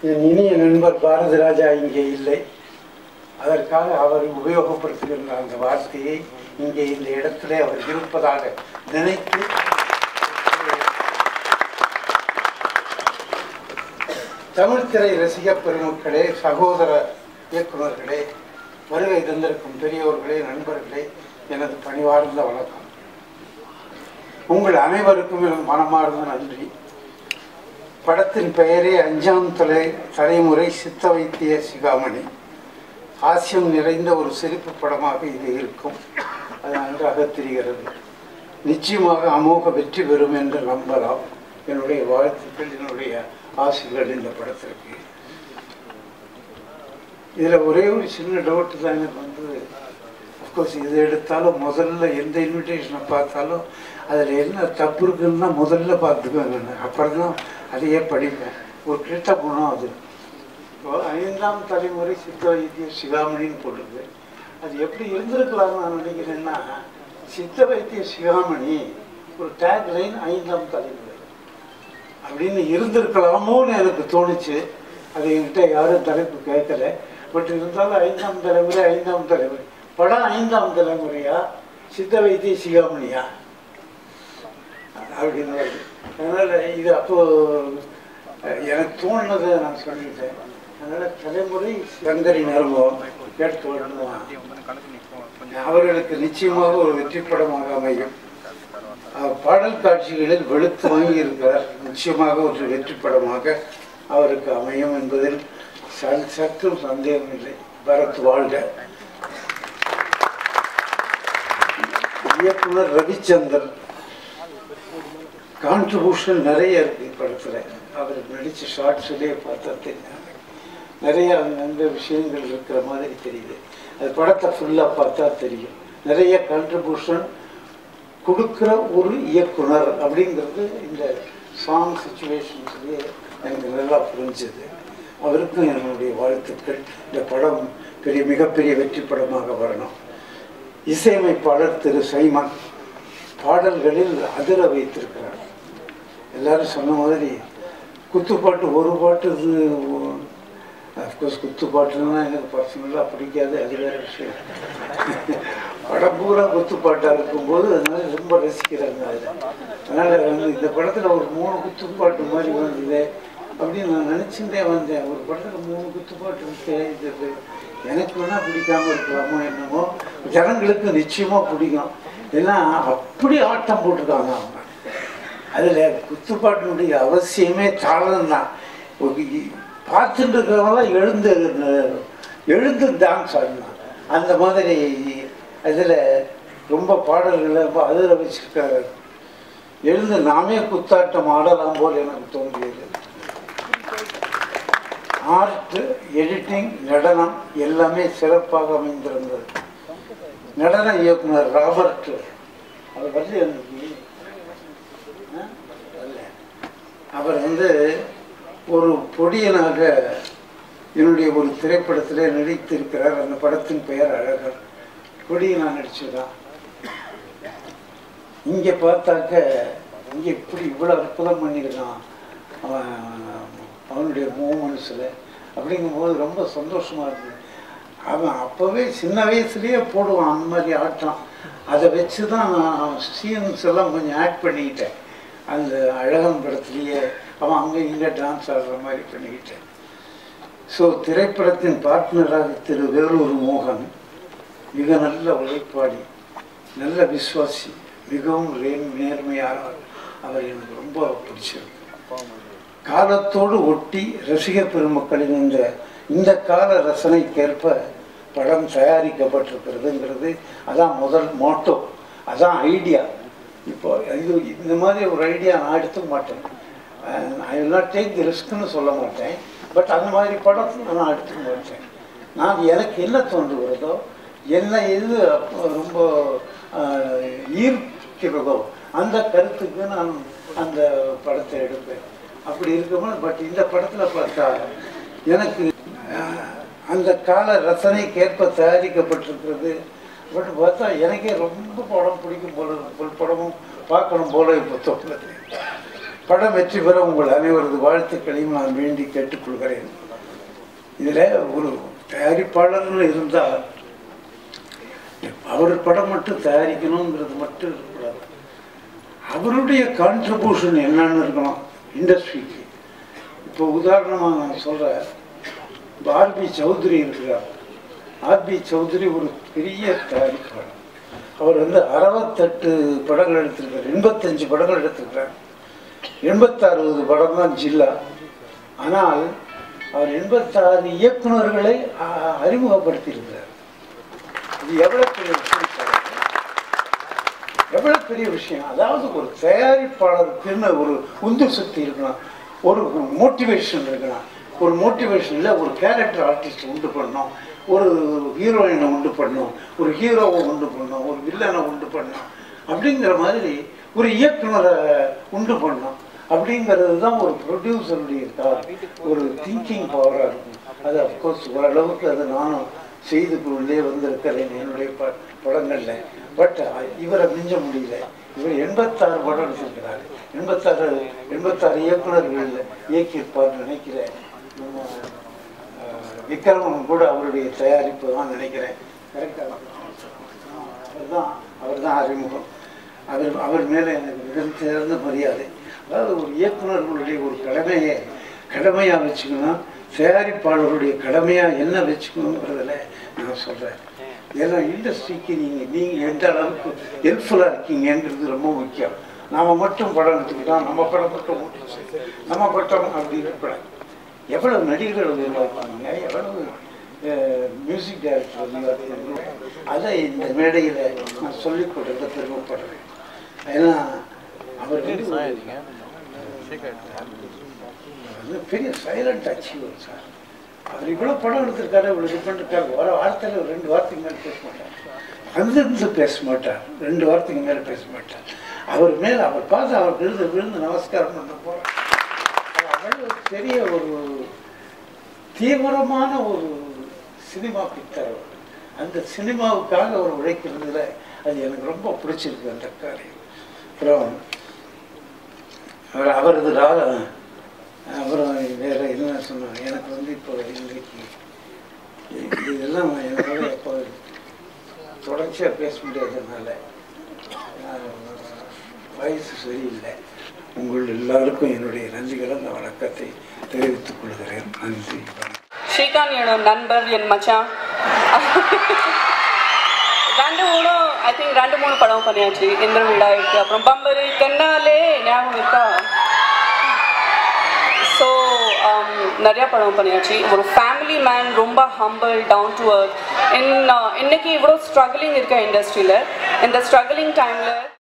என் இனிய நண்பர் பாரதி ராஜா இங்கே இல்லை அதற்காக அவர் உபயோகப்படுத்துகின்ற அந்த வார்த்தையை இங்கே இந்த இடத்திலே அவர் இருப்பதாக நினைத்து தமிழ் திரை ரசிக பெருமக்களே சகோதர இயக்குநர்களே வருகை தந்திருக்கும் பெரியோர்களே நண்பர்களே எனது பணிவார்ந்த வணக்கம் உங்கள் அனைவருக்கும் எனது மனமார்ந்த நன்றி படத்தின் பெயரே அஞ்சாம் தலை தலைமுறை சித்த வைத்திய சிகாமணி ஹாஸ்யம் நிறைந்த ஒரு சிரிப்பு படமாக இது இருக்கும் அது நன்றாக தெரிகிறது நிச்சயமாக அமோக வெற்றி பெறும் என்று நம்பலாம் என்னுடைய வாழ்த்துக்கள் என்னுடைய ஆசைகள் இந்த படத்திற்கு இதில் ஒரே ஒரு சின்ன டவுட் தான் எனக்கு வந்தது அஃப்கோர்ஸ் இது எடுத்தாலும் முதல்ல எந்த இன்விடேஷனை பார்த்தாலும் அதில் என்ன தப்பு இருக்குன்னு தான் முதல்ல பார்த்துக்குவேன் நான் அப்புறம் தான் அதையே படிப்பேன் ஒரு கிட்ட குணம் அது இப்போ ஐந்தாம் தலைமுறை சித்த வைத்திய சிகாமணின்னு போட்டிருக்கு அது எப்படி இருந்திருக்கலாம்னு நான் நினைக்கிறேன்னா சித்த வைத்திய சிகாமணி ஒரு டேக் லைன் ஐந்தாம் தலைமுறை அப்படின்னு இருந்திருக்கலாமோன்னு எனக்கு தோணுச்சு அது என்கிட்ட யாரும் தலைப்பு கேட்கல பட் இருந்தாலும் ஐந்தாம் தலைமுறை ஐந்தாம் தலைமுறை படம் ஐந்தாம் தலைமுறையா சித்த வைத்திய சிகாமணியா அப்படின்னு வருது அதனால் இது அப்போ அஹ், எனக்கு தோணுனதை நான் சொல்லிட்டேன் அதனால் தலைமுறை சங்கரின் அனுபவம் கேட்க வேண்டும் அவர்களுக்கு நிச்சயமாக ஒரு வெற்றி படமாக அமையும் அவர் பாடல் காட்சிகளில் வெளுத்து வாங்கி இருக்கிறார் நிச்சயமாக ஒரு வெற்றி படமாக அவருக்கு அமையும் என்பதில் ச- சற்றும் சந்தேகம் இல்லை பரத் வாழ்க இயக்குனர் ரவிச்சந்தர் கான்ட்ரிபியூஷன் நிறைய இருக்கு படத்தில் அவர் நடித்த ஷார்ட்ஸ்லேயே பார்த்தா தெரியும் நிறைய அங்கங்க விஷயங்கள் இருக்கிற மாதிரி தெரியுது அது படத்தை ஃபுல்லாக பார்த்தா தெரியும் நிறைய கான்ட்ரிபியூஷன் கொடுக்குற ஒரு இயக்குனர் அப்படிங்கிறது இந்த சாங் சுச்சுவேஷன்ஸ்லேயே எனக்கு நல்லா புரிஞ்சுது அவருக்கும் என்னுடைய வாழ்த்துக்கள் இந்த படம் பெரிய மிகப்பெரிய வெற்றி படமாக வரணும் இசையமைப்பாளர் திரு சைமன் பாடல்களில் அதிர வைத்திருக்கிறார் எல்லாரும் சொன்ன மாதிரி குத்துப்பாட்டு ஒரு பாட்டு இது அஃப்கோர்ஸ் குத்துப்பாட்டுன்னா எனக்கு பர்சனலாக பிடிக்காது அது வேற விஷயம் படம் பூரா குத்துப்பாட்டாக இருக்கும்போது அதனால ரொம்ப ரசிக்கிறாங்க அதில் அதனால் வந்து இந்த படத்தில் ஒரு மூணு குத்துப்பாட்டு மாதிரி வந்தது அப்படின்னு நான் நினச்சிட்டே வந்தேன் ஒரு படத்தில் மூணு குத்துப்பாட்டு இருக்கு இது எனக்கு வேணால் பிடிக்காம இருக்கலாமோ என்னமோ ஜனங்களுக்கு நிச்சயமாக பிடிக்கும் ஏன்னா அப்படி ஆட்டம் போட்டிருக்காங்க அவங்க அதில் குத்துப்பாட்டினுடைய அவசியமே தாளம் தான் பார்த்துட்டு இருக்கிறவங்களாம் எழுந்து எழுந்து டான்ஸ் ஆடலாம் அந்த மாதிரி அதில் ரொம்ப பாடல்களை ரொம்ப அதிர வச்சிருக்காரு எழுந்து நாமே குத்தாட்டம் ஆடலாம் போல் எனக்கு தோன்றியது ஆர்ட் எடிட்டிங் நடனம் எல்லாமே சிறப்பாக அமைந்திருந்தது நடன இயக்குனர் ராபர்ட் அவர் வந்து எனக்கு ஆ? வரல. அவர் வந்து ஒரு பொடியனாக என்னுடைய ஒரு திரைப்படத்திலே நடித்திருக்கிறார் அந்த படத்தின் பெயர் அழகர் பொடியனாக நடிச்சதுதான் இங்கே பார்த்தாக்க இங்கே இப்படி இவ்வளோ அற்புதம் பண்ணியிருக்கான் அவன் அவனுடைய மூமெண்ட்ஸில் அப்படிங்கும்போது ரொம்ப சந்தோஷமாக இருந்தது அவன் அப்போவே சின்ன வயசுலேயே போடுவான் அந்த மாதிரி ஆட்டம் அதை வச்சு தான் நான் சீன்ஸ் எல்லாம் கொஞ்சம் ஆட் பண்ணிக்கிட்டேன் அந்த அழகன் படத்துலேயே அவன் அங்கே இங்கே டான்ஸ் ஆடுற மாதிரி பண்ணிக்கிட்டேன் ஸோ திரைப்படத்தின் பார்ட்னராக திரு வேலூர் மோகன் மிக நல்ல உழைப்பாளி நல்ல விசுவாசி மிகவும் ரே- நேர்மையானவர் அவர் எனக்கு ரொம்ப பிடிச்சிருக்கு காலத்தோடு ஒட்டி ரசிக பெருமக்களின் இந்த இந்த கால ரசனைக்கேற்ப படம் தயாரிக்கப்பட்டிருக்கிறதுங்கிறது அதான் முதல் மோட்டோ அதான் ஐடியா இப்போ இது இந்த மாதிரி ஒரு ஐடியா நான் எடுத்துக்க மாட்டேன் I will not take the ரிஸ்க்னு சொல்ல மாட்டேன் பட் அந்த மாதிரி படம் நான் எடுத்துக்க மாட்டேன் நான் எனக்கு என்ன தோன்றுகிறதோ என்ன எது அப்போ ரொம்ப ஆஹ், ஈர்க்கிறதோ அந்த கருத்துக்கு நான் அந்த படத்தை எடுப்பேன் அப்படி இருக்கும்போது பட் இந்த படத்தில் பார்த்தா எனக்கு ஆஹ், அந்த கால ரசனைக்கேற்ப தயாரிக்கப்பட்டிருக்கிறது பட் பார்த்தா எனக்கே ரொம்ப படம் பிடிக்கும் போல இருக்கு. full படமும் பார்க்கணும் போல இப்போ தோணுது படம் வெற்றி பெற உங்கள் அனைவரது வாழ்த்துக்களையும் நான் வேண்டி கேட்டுக்கொள்கிறேன் இதில் ஒரு தயாரிப்பாளர்னு இருந்தால் அவர் படம் மட்டும் தயாரிக்கணுங்கிறது மட்டும் இருக்கக்கூடாது அவருடைய கான்ட்ரிபியூஷன் என்னன்னு இருக்கணும் இண்டஸ்ட்ரிக்கு இப்போ உதாரணமாக நான் சொல்கிறேன் ஆர்பி சௌத்ரி இருக்கிறார் ஆர்பி சௌத்ரி ஒரு பெரிய தயாரிப்பாளர் அவர் வந்து அறுபத்தெட்டு படங்கள் எடுத்திருக்கார் எண்பத்தஞ்சு படங்கள் எடுத்திருக்கிறார் எண்பத்தாறு படம் தான் ஜில்லா ஆனால் அவர் எண்பத்தாறு இயக்குனர்களை அ- அறிமுகப்படுத்தியிருக்கிறார் இது எவ்வளோ பெரிய விஷயம் சார் இது? எவ்வளோ பெரிய விஷயம் அதாவது ஒரு தயாரிப்பாளருக்குன்னு ஒரு உந்து சக்தி இருக்கணும் ஒரு மோட்டிவேஷன் இருக்கணும் ஒரு மோட்டிவேஷனில் ஒரு கேரக்டர் ஆர்டிஸ்ட் உண்டு பண்ணணும் ஒரு ஹீரோயினை உண்டு பண்ணணும் ஒரு ஹீரோவை உண்டு பண்ணணும் ஒரு வில்லனை உண்டு பண்ணணும் அப்படிங்கிற மாதிரி ஒரு இயக்குனரை உண்டு பண்ணணும் அப்படிங்கிறது தான் ஒரு ப்ரொடியூசருடைய ஒரு திங்கிங் பவராக இருக்கும் அது அஃப்கோர்ஸ் ஓரளவுக்கு அது நானும் செய்து கொண்டே வந்திருக்கிறேன் என்னுடைய ப படங்களில் பட் இவரை மிஞ்ச முடியல இவர் எண்பத்தாறு படம் எடுத்திருக்கிறார் எண்பத்தாறு எண்பத்தாறு இயக்குனர்கள் இயக்கியிருப்பார்னு நினைக்கிறேன் நம்ம அஹ், விக்ரமன் கூட அவருடைய தயாரிப்பு தான் நினைக்கிறேன் கரெக்டாக அவர் தான் அவர் தான் அறிமுகம் அவர் அவர் மேலே எனக்கு மிகவும் சிறந்த மரியாதை அதாவது ஒரு இயக்குனர்களுடைய ஒரு கடமையை கடமையாக வச்சுக்கணும் தயாரிப்பாளருடைய கடமையாக என்ன வச்சுக்கணுங்கிறதுல நான் சொல்கிறேன் ஏன்னா இண்டஸ்ட்ரிக்கு நீங்கள் நீங்கள் எந்த அளவுக்கு ஹெல்ப்ஃபுல்லாக இருக்கீங்கங்கிறது ரொம்ப முக்கியம் நாம மட்டும் படம் எடுத்துக்கிட்டோம் நம்ம படம் மட்டும் முடிச்சு நம்ம பட்டம் அப்படி இருக்கக்கூடாது எவ்வளவு நடிகர்கள் உருவாக்கினீங்க எவ்வளவு மியூசிக் டைரக்டர் உருவாக்கினீங்க அதை இந்த மேடையில் நான் சொல்லிக் கொடுத்த பெருமைப்படுறேன் ஏன்னா அவர் வந்து ஒரு- அது பெரிய சைலண்ட் அச்சீவர் சார் அவர் இவ்வளோ படம் எடுத்திருக்காரு இவ்வளோ இது பண்ணிருக்காரு ஒரு வார்த்தையில் ஒரு ரெண்டு வார்த்தைக்கு மேலே பேச மாட்டார் அங்கிருந்து பேச மாட்டார் ரெண்டு வார்த்தைக்கு மேலே பேச மாட்டார் அவர் மேலே அவர் பார்த்து அவர் விழுந்து விழுந்து நமஸ்காரம் பண்ண போகிறார் அவ்வளவு பெரிய ஒரு தீவிரமான ஒரு சினிமா பிக்சர் அவர் அந்த சினிமாவுக்காக அவர் உழைக்கிறதுல அது எனக்கு ரொம்ப பிடிச்சிருக்கு அந்த காரியம் அப்புறம் அவர் அவரது ரா- அப்புறம் வேற என்ன சொன்னாங்க எனக்கு வந்து இப்போ இன்றைக்கு இது- இதெல்லாம் என்னோட இப்போ தொடர்ச்சியாக பேச முடியாததுனால நான் வயசு சரியில்லை உங்கள் எல்லாருக்கும் என்னுடைய நன்றிகளும் வணக்கத்தை தெரிவித்துக் கொள்கிறேன் நன்றி வணக்கம் ஸ்ரீகாந்த் என்னோட நண்பர் என் மச்சான் ரெண்டு மூணு ஐ திங்க் ரெண்டு மூணு படம் பண்ணியாச்சு இந்திர வீடா இருக்கு அப்புறம் பம்பரு கண்ணாலே ஞாபகம் இருக்கா ஸோ நிறையா படம் பண்ணியாச்சு ஒரு ஃபேமிலி மேன் ரொம்ப ஹம்பிள் டவுன் டு அர்த் இன் இன்னைக்கு இவ்வளோ ஸ்ட்ரகிளிங் இருக்க இண்டஸ்ட்ரியில் இந்த ஸ்ட்ரகிளிங் டைமில்